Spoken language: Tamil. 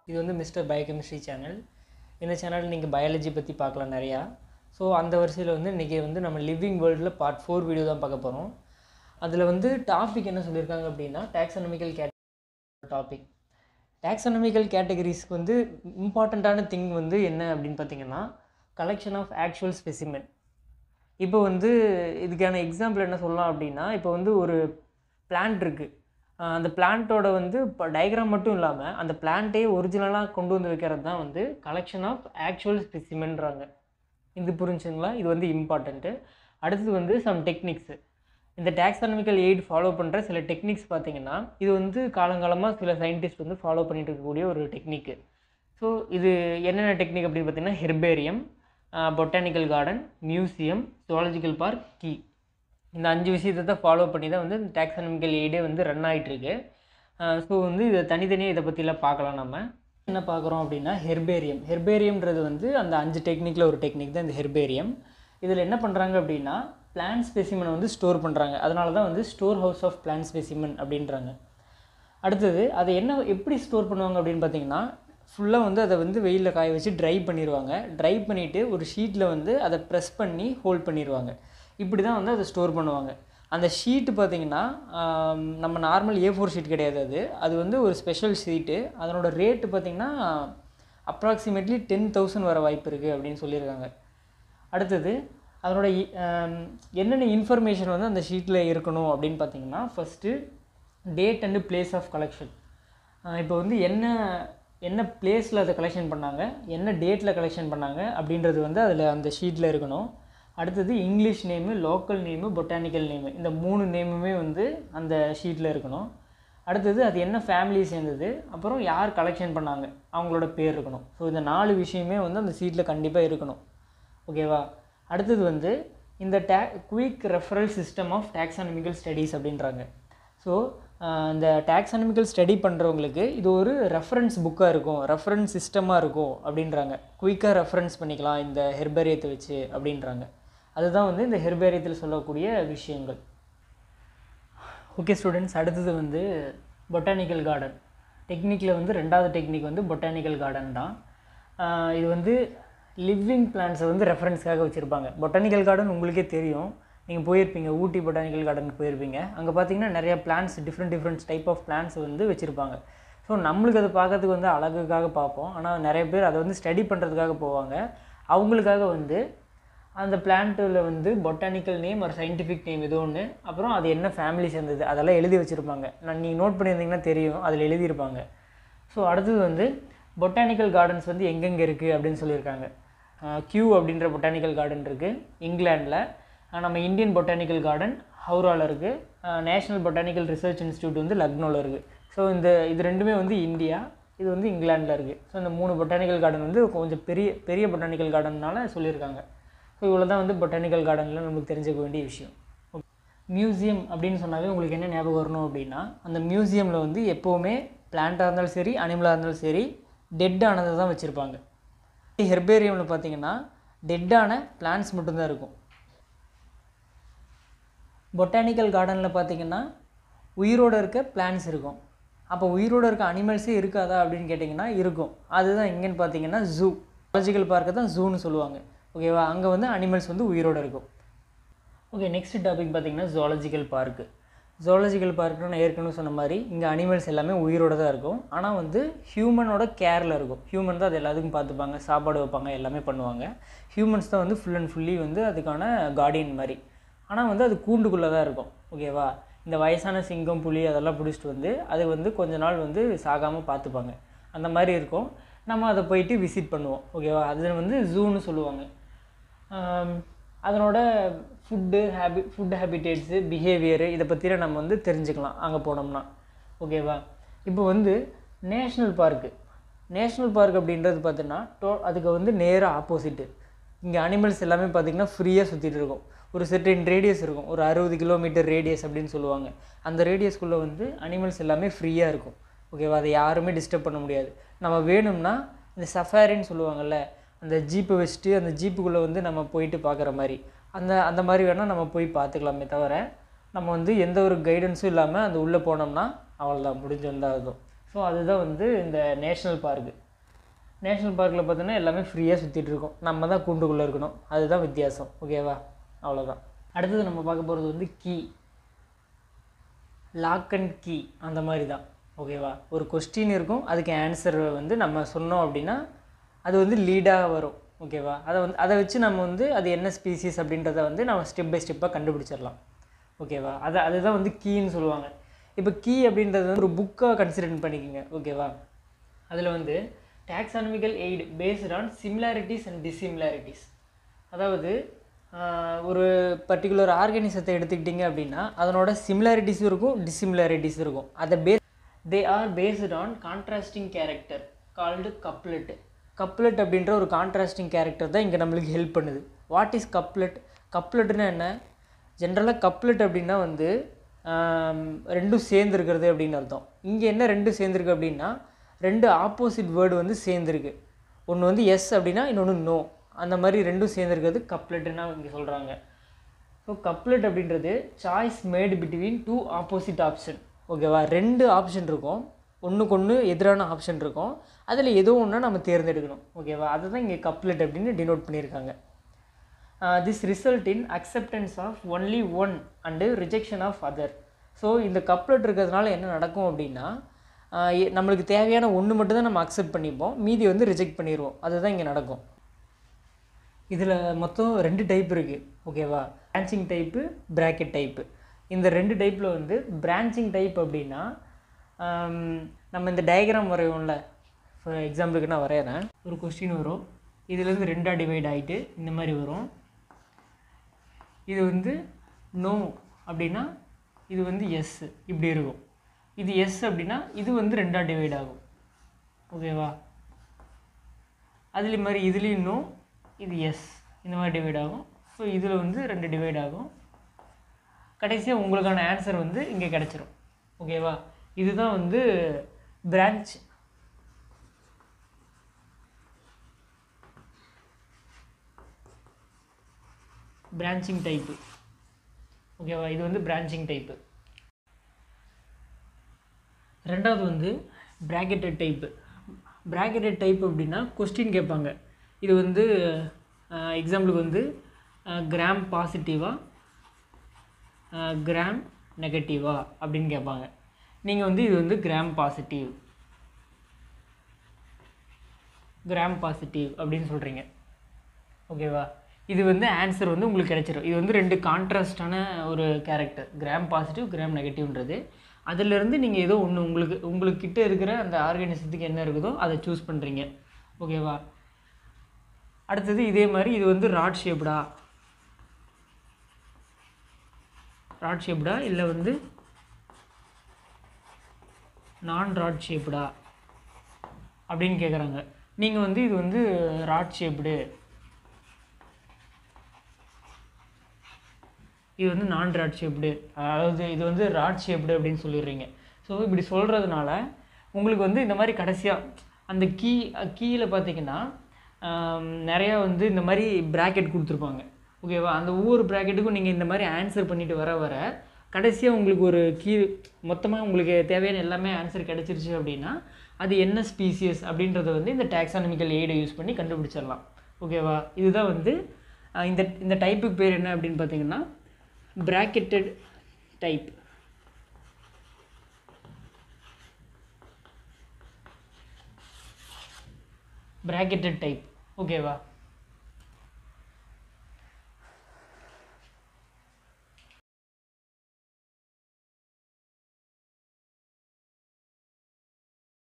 இது வந்து மிஸ்டர் பயோகெமிஸ்ட்ரி சேனல் இந்த சேனல் நீங்கள் பயாலஜி பற்றி பார்க்கலாம் நிறையா ஸோ அந்த வரிசையில் வந்து இன்றைக்கி வந்து நம்ம லிவிங் வேர்ல்டில் பார்ட் ஃபோர் வீடியோ தான் பார்க்க போகிறோம் அதில் வந்து டாபிக் என்ன சொல்லியிருக்காங்க அப்படின்னா டாக்ஸனமிக்கல் கேட் டாபிக் டாக்ஸனமிக்கல் கேட்டகரிஸ்க்கு வந்து இம்பார்ட்டண்ட்டான திங் வந்து என்ன அப்படின்னு பார்த்தீங்கன்னா கலெக்ஷன் ஆஃப் ஆக்சுவல் ஸ்பெசிமென் இப்போ வந்து இதுக்கான எக்ஸாம்பிள் என்ன சொல்லலாம் அப்படின்னா இப்போ வந்து ஒரு பிளான்ட் இருக்குது அந்த பிளான்ட்டோட வந்து இப்போ டயக்ராம் மட்டும் இல்லாமல் அந்த பிளான்ட்டே ஒரிஜினலாக கொண்டு வந்து வைக்கிறது தான் வந்து கலெக்ஷன் ஆஃப் ஆக்சுவல் ஸ்பெசிமென்றாங்க இது புரிஞ்சுங்களா இது வந்து இம்பார்ட்டண்ட்டு அடுத்தது வந்து சம் டெக்னிக்ஸு இந்த டாக்ஸானமிக்கல் எய்ட் ஃபாலோ பண்ணுற சில டெக்னிக்ஸ் பார்த்தீங்கன்னா இது வந்து காலங்காலமாக சில சயின்டிஸ்ட் வந்து ஃபாலோ பண்ணிட்டு இருக்கக்கூடிய ஒரு டெக்னிக்கு ஸோ இது என்னென்ன டெக்னிக் அப்படின்னு பார்த்தீங்கன்னா herbarium botanical garden museum zoological park key இந்த அஞ்சு விஷயத்தை தான் ஃபாலோ பண்ணி தான் வந்து டாக்ஸானமிக்கல் எய்டே வந்து ரன் ஆகிட்டுருக்கு ஸோ வந்து இதை தனித்தனியாக இதை பற்றிலாம் பார்க்கலாம் நம்ம என்ன பார்க்குறோம் அப்படின்னா ஹெர்பேரியம் ஹெர்பேரியம்ன்றது வந்து அந்த அஞ்சு டெக்னிக்கில் ஒரு டெக்னிக் தான் இந்த ஹெர்பேரியம் இதில் என்ன பண்ணுறாங்க அப்படின்னா பிளான் ஸ்பெசிமனை வந்து ஸ்டோர் பண்ணுறாங்க அதனால தான் வந்து store house of plant specimen அப்படின்றாங்க அடுத்தது அதை என்ன எப்படி ஸ்டோர் பண்ணுவாங்க அப்படின்னு பார்த்தீங்கன்னா ஃபுல்லாக வந்து அதை வந்து வெயிலில் காய வச்சு ட்ரை பண்ணிடுவாங்க ட்ரை பண்ணிவிட்டு ஒரு ஷீட்டில் வந்து அதை ப்ரெஸ் பண்ணி ஹோல்ட் பண்ணிடுவாங்க இப்படி தான் வந்து அதை ஸ்டோர் பண்ணுவாங்க அந்த ஷீட்டு பார்த்திங்கன்னா நம்ம நார்மல் ஏ ஃபோர் ஷீட் கிடையாது அது அது வந்து ஒரு ஸ்பெஷல் ஷீட்டு அதனோட ரேட்டு பார்த்திங்கன்னா அப்ராக்சிமேட்லி டென் தௌசண்ட் வர வாய்ப்பு இருக்குது அப்படின்னு சொல்லியிருக்காங்க அடுத்தது அதனோட என்னென்ன இன்ஃபர்மேஷன் வந்து அந்த ஷீட்டில் இருக்கணும் அப்படின்னு பார்த்தீங்கன்னா first date and place of collection இப்போ வந்து என்ன என்ன பிளேஸில் அதை கலெக்ஷன் பண்ணாங்க என்ன டேட்டில் கலெக்ஷன் பண்ணாங்க அப்படின்றது வந்து அதில் அந்த ஷீட்டில் இருக்கணும் அடுத்தது English name local name botanical name இந்த மூணு நேமுமே வந்து அந்த ஷீட்டில் இருக்கணும் அடுத்தது அது என்ன ஃபேமிலி சேர்ந்தது அப்புறம் யார் கலெக்ஷன் பண்ணாங்க அவங்களோட பேர் இருக்கணும் ஸோ இந்த நாலு விஷயமே வந்து அந்த ஷீட்டில் கண்டிப்பாக இருக்கணும் ஓகேவா அடுத்தது வந்து இந்த the quick referral system of taxonomical studies அப்படின்றாங்க ஸோ இந்த டாக்ஸானமிக்கல் ஸ்டடி பண்ணுறவங்களுக்கு இது ஒரு ரெஃபரன்ஸ் புக்காக இருக்கும் ரெஃபரன்ஸ் சிஸ்டமாக இருக்கும் அப்படின்றாங்க குயிக்காக ரெஃபரன்ஸ் பண்ணிக்கலாம் இந்த ஹெர்பேரியத்தை வச்சு அப்படின்றாங்க அதுதான் வந்து இந்த ஹெர்பேரியத்தில் சொல்லக்கூடிய விஷயங்கள் ஓகே ஸ்டூடெண்ட்ஸ் அடுத்தது வந்து பொட்டானிக்கல் கார்டன் டெக்னிக்கில் வந்து ரெண்டாவது டெக்னிக் வந்து பொட்டானிக்கல் கார்டன் தான் இது வந்து லிவிங் பிளான்ஸை வந்து ரெஃபரன்ஸ்க்காக வச்சுருப்பாங்க பொட்டானிக்கல் கார்டன் உங்களுக்கே தெரியும் நீங்கள் போயிருப்பீங்க ஊட்டி பொட்டானிக்கல் கார்டனுக்கு போயிருப்பீங்க அங்கே பார்த்தீங்கன்னா நிறைய plants different different type of plants வந்து வச்சுருப்பாங்க ஸோ நம்மளுக்கு அதை பார்க்கறதுக்கு வந்து அழகுக்காக பார்ப்போம் ஆனால் நிறைய பேர் அதை வந்து ஸ்டடி பண்ணுறதுக்காக போவாங்க அவங்களுக்காக வந்து அந்த பிளான்ட்டில் வந்து பொட்டானிக்கல் நேம் ஒரு சயின்டிஃபிக் நேம் ஏதோ ஒன்று அப்புறம் அது என்ன ஃபேமிலி சேர்ந்தது அதெல்லாம் எழுதி வச்சுருப்பாங்க நான் நீங்கள் நோட் பண்ணியிருந்தீங்கன்னா தெரியும் அதில் எழுதியிருப்பாங்க ஸோ அடுத்தது வந்து பொட்டானிக்கல் கார்டன்ஸ் வந்து எங்கெங்கே இருக்குது அப்படின்னு சொல்லியிருக்காங்க கியூ அப்படின்ற பொட்டானிக்கல் கார்டன் இருக்குது இங்கிலாண்டில் நம்ம இந்தியன் பொட்டானிக்கல் கார்டன் ஹவுராவில் இருக்குது நேஷ்னல் பொட்டானிக்கல் ரிசர்ச் இன்ஸ்டியூட் வந்து லக்னோவில் இருக்குது ஸோ இந்த இது ரெண்டுமே வந்து இந்தியா இது வந்து இங்கிலாண்டில் இருக்குது ஸோ இந்த மூணு பொட்டானிக்கல் கார்டன் வந்து கொஞ்சம் பெரிய பெரிய பொட்டானிக்கல் கார்டன்னால சொல்லியிருக்காங்க ஸோ இவ்வளோ தான் வந்து பொட்டானிக்கல் கார்டனில் நமக்கு தெரிஞ்சுக்க வேண்டிய விஷயம் மியூசியம் அப்படின்னு சொன்னாவே உங்களுக்கு என்ன ஞாபகம் வரணும் அப்படின்னா அந்த மியூசியமில் வந்து எப்போவுமே பிளான்ட்டாக இருந்தாலும் சரி அனிமலாக இருந்தாலும் சரி டெட்டானதை தான் வச்சுருப்பாங்க ஹெர்பேரியமில் பார்த்தீங்கன்னா டெட்டான பிளான்ஸ் மட்டும்தான் இருக்கும் பொட்டானிக்கல் கார்டனில் பார்த்தீங்கன்னா உயிரோடு இருக்க பிளான்ஸ் இருக்கும் அப்போ உயிரோடு இருக்க அனிமல்ஸே இருக்காதா அப்படின்னு கேட்டிங்கன்னா இருக்கும் அதுதான் எங்கேன்னு பார்த்தீங்கன்னா ஜூ ஜுவாலஜிக்கல் பார்க்கை தான் ஜூன்னு சொல்லுவாங்க ஓகேவா அங்கே வந்து அனிமல்ஸ் வந்து உயிரோடு இருக்கும் ஓகே நெக்ஸ்ட் டாபிக் பார்த்தீங்கன்னா ஜுவாலஜிக்கல் பார்க்கு ஜுவாலஜிக்கல் பார்க்குன்னு நான் ஏற்கனவே சொன்ன மாதிரி இங்கே அனிமல்ஸ் எல்லாமே உயிரோடு தான் இருக்கும் ஆனால் வந்து ஹியூமனோட கேரில் இருக்கும் ஹியூமன் தான் அது எல்லாத்துக்கும் பார்த்துப்பாங்க சாப்பாடு வைப்பாங்க எல்லாமே பண்ணுவாங்க ஹியூமன்ஸ் தான் வந்து ஃபுல் அண்ட் ஃபுல்லி வந்து அதுக்கான கார்டியன் மாதிரி ஆனால் வந்து அது கூண்டுக்குள்ளே தான் இருக்கும் ஓகேவா இந்த வயசான சிங்கம் புலி அதெல்லாம் பிடிச்சிட்டு வந்து அது வந்து கொஞ்ச நாள் வந்து சாகாமல் பார்த்துப்பாங்க அந்த மாதிரி இருக்கும் நம்ம அதை போயிட்டு விசிட் பண்ணுவோம் ஓகேவா அது வந்து ஜூன்னு சொல்லுவாங்க அதனோட ஃபுட்டு ஹேபி ஃபுட் ஹேபிட்டேட்ஸு பிஹேவியரு இதை பற்றின நம்ம வந்து தெரிஞ்சுக்கலாம் அங்கே போனோம்னா ஓகேவா இப்போ வந்து நேஷ்னல் பார்க்கு நேஷ்னல் பார்க் அப்படின்றது பார்த்தீங்கன்னா டோ அதுக்கு வந்து நேராக ஆப்போசிட்டு இங்கே அனிமல்ஸ் எல்லாமே பார்த்திங்கன்னா ஃப்ரீயாக சுற்றிட்டு இருக்கும் ஒரு செர்டின் ரேடியஸ் இருக்கும் ஒரு அறுபது கிலோமீட்டர் ரேடியஸ் அப்படின்னு சொல்லுவாங்க அந்த ரேடியஸ்குள்ளே வந்து அனிமல்ஸ் எல்லாமே ஃப்ரீயாக இருக்கும் ஓகேவா அதை யாருமே டிஸ்டர்ப் பண்ண முடியாது நம்ம வேணும்னா இந்த சஃபாரின்னு சொல்லுவாங்கள்ல அந்த ஜீப்பை வச்சுட்டு அந்த ஜீப்புக்குள்ளே வந்து நம்ம போயிட்டு பார்க்குற மாதிரி அந்த அந்த மாதிரி வேணால் நம்ம போய் பார்த்துக்கலாமே தவிர நம்ம வந்து எந்த ஒரு கைடன்ஸும் இல்லாமல் அந்த உள்ளே போனோம்னா அவ்வளோதான் முடிஞ்சு வந்தால் அதுவும் ஸோ ஸோ அதுதான் வந்து இந்த நேஷ்னல் பார்க்கு நேஷ்னல் பார்க்கில் பார்த்தோன்னா எல்லாமே ஃப்ரீயாக சுற்றிட்டு இருக்கோம் நம்ம தான் கூண்டுக்குள்ளே இருக்கணும் அதுதான் வித்தியாசம் ஓகேவா அவ்வளோதான் அடுத்தது நம்ம பார்க்க போகிறது வந்து கீ லாக் அண்ட் கீ அந்த மாதிரி தான் ஓகேவா ஒரு கொஸ்டின் இருக்கும் அதுக்கு ஆன்சர் வந்து நம்ம சொன்னோம் அப்படின்னா அது வந்து லீடாக வரும் ஓகேவா அதை வந்து அதை வச்சு நம்ம வந்து அது என்ன ஸ்பீசிஸ் அப்படின்றத வந்து நம்ம ஸ்டெப் பை ஸ்டெப்பாக கண்டுபிடிச்சிடலாம் ஓகேவா அதை அதுதான் வந்து கீன்னு சொல்லுவாங்க இப்போ கீ அப்படின்றது வந்து ஒரு புக்காக கன்சிடர் பண்ணிக்கோங்க ஓகேவா அதில் வந்து taxonomical aid based on similarities and dissimilarities அதாவது ஆஹ், ஒரு பர்டிகுலர் ஆர்கானிசத்தை எடுத்துக்கிட்டிங்க அப்படின்னா அதனோட சிமிலாரிட்டிஸும் இருக்கும் டிசிமிலாரிட்டிஸ் இருக்கும் அதை base they are based on contrasting character called couplet couplet அப்படின்ற ஒரு கான்ட்ராஸ்டிங் கேரக்டர் தான் இங்கே நம்மளுக்கு ஹெல்ப் பண்ணுது வாட் இஸ் கப்லெட் கப்லெட்னா என்ன ஜென்ரலாக கப்லெட் அப்படின்னா வந்து ஆம், ரெண்டும் சேர்ந்துருக்கிறது அப்படின்னு அர்த்தம் இங்கே என்ன ரெண்டும் சேர்ந்துருக்கு அப்படின்னா ரெண்டு ஆப்போசிட் வேர்டு வந்து சேர்ந்துருக்கு ஒன்று வந்து எஸ் அப்படின்னா இன்னொன்று நோ அந்த மாதிரி ரெண்டும் சேர்ந்துருக்கிறது கப்லெட்டுன்னா இங்கே சொல்கிறாங்க ஸோ கப்லெட் அப்படின்றது choice made between two opposite option ஓகேவா ரெண்டு ஆப்ஷன் இருக்கும் ஒன்றுக்கு ஒன்று எதிரான ஆப்ஷன் இருக்கும் அதில் ஏதோ ஒன்று நம்ம தேர்ந்தெடுக்கணும் ஓகேவா அதை தான் இங்கே கப்லெட் அப்படின்னு டினோட் பண்ணியிருக்காங்க this result in acceptance of only one and rejection of other so இந்த கப்லெட் இருக்கிறதுனால என்ன நடக்கும் அப்படின்னா ஆஹ் எ- நம்மளுக்கு தேவையான ஒன்று மட்டும் தான் நம்ம அக்செப்ட் பண்ணிப்போம் மீதி வந்து ரிஜெக்ட் பண்ணிடுவோம் அதுதான் இங்கே நடக்கும் இதில் மொத்தம் ரெண்டு டைப் இருக்குது ஓகேவா பிரான்ச்சிங் டைப்பு பிராக்கெட் டைப்பு இந்த ரெண்டு டைப்பில் வந்து பிரான்ச்சிங் டைப் அப்படின்னா ஆம், நம்ம இந்த டயக்ராம் வரையோம்ல ஃபார் எக்ஸாம்பிளுக்கு நான் வரைகிறேன் ஒரு கொஸ்டின் வரும் இதுலேருந்து ரெண்டாக டிவைட் ஆகிட்டு இந்த மாதிரி வரும் இது வந்து நோ அப்படின்னா இது வந்து எஸ் இப்படி இருக்கும் இது எஸ் அப்படின்னா இது வந்து ரெண்டாக டிவைட் ஆகும் ஓகேவா அதுலேயும் மாதிரி இதுலேயும் நோ இது எஸ் இந்த மாதிரி டிவைட் ஆகும் ஸோ இதில் வந்து ரெண்டு டிவைட் ஆகும் கடைசியாக உங்களுக்கான ஆன்சர் வந்து இங்கே கிடச்சிரும் ஓகேவா இதுதான் வந்து பிரான்ச் பிரான்ச்சிங் டைப்பு ஓகேவா இது வந்து பிரான்ச்சிங் டைப்பு ரெண்டாவது வந்து பிராக்கெட்டட் டைப்பு பிராக்கெட்டட் டைப் அப்படின்னா கொஸ்டின் கேட்பாங்க இது வந்து எக்ஸாம்பிளுக்கு வந்து கிராம் பாசிட்டிவா கிராம் நெகட்டிவா அப்படின்னு கேட்பாங்க நீங்கள் வந்து இது வந்து கிராம் பாசிட்டிவ் கிராம் பாசிட்டிவ் அப்படின்னு சொல்கிறீங்க ஓகேவா இது வந்து ஆன்சர் வந்து உங்களுக்கு கிடைச்சிரும் இது வந்து ரெண்டு கான்ட்ராஸ்டான ஒரு கேரக்டர் கிராம் பாசிட்டிவ் கிராம் நெகட்டிவ்ன்றது அதிலிருந்து நீங்கள் ஏதோ ஒன்று உங்களுக்கு உங்களுக்கு கிட்ட இருக்கிற அந்த ஆர்கானிசத்துக்கு என்ன இருக்குதோ அதை சூஸ் பண்ணுறீங்க ஓகேவா அடுத்தது இதே மாதிரி இது வந்து ராட் ஷேப்டா ராட் ஷேப்டா இல்லை வந்து நான் ராட் ஷேப்டா அப்படின்னு கேட்குறாங்க நீங்கள் வந்து இது வந்து ராட் ஷேப்டு இது வந்து நான் ராட் ஷேப்டு அதாவது இது வந்து ராட் ஷேப்டு அப்படின்னு சொல்லிடுறீங்க ஸோ இப்படி சொல்கிறதுனால உங்களுக்கு வந்து இந்த மாதிரி கடைசியாக அந்த கீ கீயில் பார்த்தீங்கன்னா ஆம், நிறையா வந்து இந்த மாதிரி ப்ராக்கெட் கொடுத்துருப்பாங்க ஓகேவா அந்த ஒவ்வொரு ப்ராக்கெட்டுக்கும் நீங்கள் இந்த மாதிரி ஆன்சர் பண்ணிட்டு வர வர கடைசியாக உங்களுக்கு ஒரு கீ மொத்தமாக உங்களுக்கு தேவையான எல்லாமே ஆன்சர் கிடச்சிருச்சு அப்படின்னா அது என்ன ஸ்பீசியஸ் அப்படின்றத வந்து இந்த டாக்ஸானமிக்கல் எய்டை யூஸ் பண்ணி கண்டுபிடிச்சிடலாம் ஓகேவா இதுதான் வந்து அஹ், இந்த இந்த டைப்புக்கு பேர் என்ன அப்படின்னு பார்த்தீங்கன்னா பிராக்கெட்டட் டைப் பிராக்கெட்டட் டைப் ஓகேவா